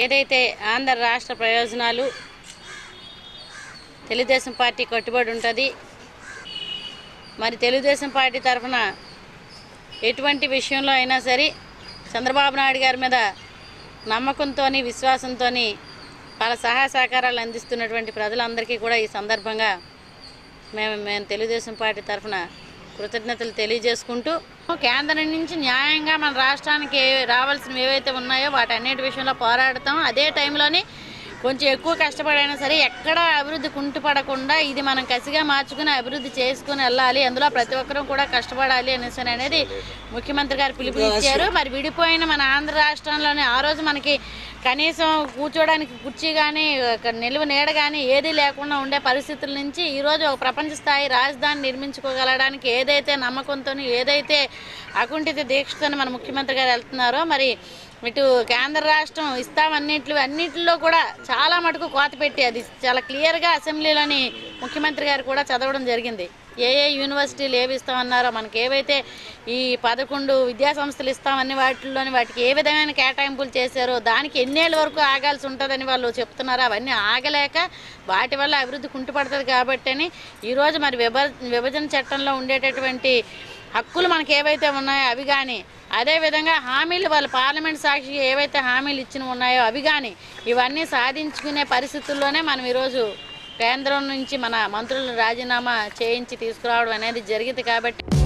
ఏదైతే ఆంధ్ర రాష్ట్ర ప్రయోజనాలు తెలుగుదేశం పార్టీ కట్టుబడి ఉంటుంది మరి తెలుగుదేశం పార్టీ తరఫున ఎటువంటి విషయంలో అయినా సరే చంద్రబాబు నాయుడు గారి మీద నమ్మకంతో విశ్వాసంతో వాళ్ళ సహాయ సహకారాలు అందిస్తున్నటువంటి ప్రజలందరికీ కూడా ఈ సందర్భంగా మేము మేము తెలుగుదేశం పార్టీ తరఫున కృతజ్ఞతలు తెలియజేసుకుంటూ కేంద్రం నుంచి న్యాయంగా మన రాష్ట్రానికి ఏ- రావాల్సినవి ఏవైతే ఉన్నాయో వాటి అన్నిటి విషయంలో పోరాడతాం అదే టైంలోని కొంచెం ఎక్కువ కష్టపడైనా సరే ఎక్కడ అభివృద్ధి కుంటుపడకుండా ఇది మనం కసిగా మార్చుకుని అభివృద్ధి చేసుకుని వెళ్ళాలి అందులో ప్రతి ఒక్కరూ కూడా కష్టపడాలి అనేసి అనేది ముఖ్యమంత్రి గారు పిలుపునిచ్చారు మరి విడిపోయిన మన ఆంధ్ర రాష్ట్రంలోనే ఆ రోజు మనకి కనీసం కూర్చోడానికి కుర్చీ కానీ ఒక నిలువ నీడ కానీ ఏదీ లేకుండా ఉండే పరిస్థితుల నుంచి ఈరోజు ఒక ప్రపంచ స్థాయి రాజధాని నిర్మించుకోగలడానికి ఏదైతే నమ్మకంతో ఏదైతే అకుంఠిత దీక్షతో మన ముఖ్యమంత్రి గారు వెళ్తున్నారో మరి ఇటు కేంద్ర రాష్ట్రం ఇస్తామన్నిట్లు అన్నింటిలో కూడా చాలా మటుకు కోత పెట్టి అది చాలా క్లియర్గా అసెంబ్లీలోని ముఖ్యమంత్రి గారు కూడా చదవడం జరిగింది ఏ ఏ యూనివర్సిటీలు ఏవి ఇస్తామన్నారో మనకి ఏవైతే ఈ పదకొండు విద్యా సంస్థలు ఇస్తామని వాటిల్లోని వాటికి ఏ విధమైన కేటాయింపులు చేశారో దానికి ఎన్నేళ్ళ వరకు ఆగాల్సి ఉంటుందని వాళ్ళు చెప్తున్నారు అవన్నీ ఆగలేక వాటి వల్ల అభివృద్ధి కుంటుపడుతుంది కాబట్టి అని ఈరోజు మరి విభ విభజన చట్టంలో ఉండేటటువంటి హక్కులు మనకి ఏవైతే ఉన్నాయో అవి కానీ అదేవిధంగా హామీలు వాళ్ళ పార్లమెంట్ సాక్షి ఏవైతే హామీలు ఇచ్చిన ఉన్నాయో అవి కానీ ఇవన్నీ సాధించుకునే పరిస్థితుల్లోనే మనం ఈరోజు కేంద్రం నుంచి మన మంత్రులను రాజీనామా చేయించి తీసుకురావడం అనేది జరిగింది కాబట్టి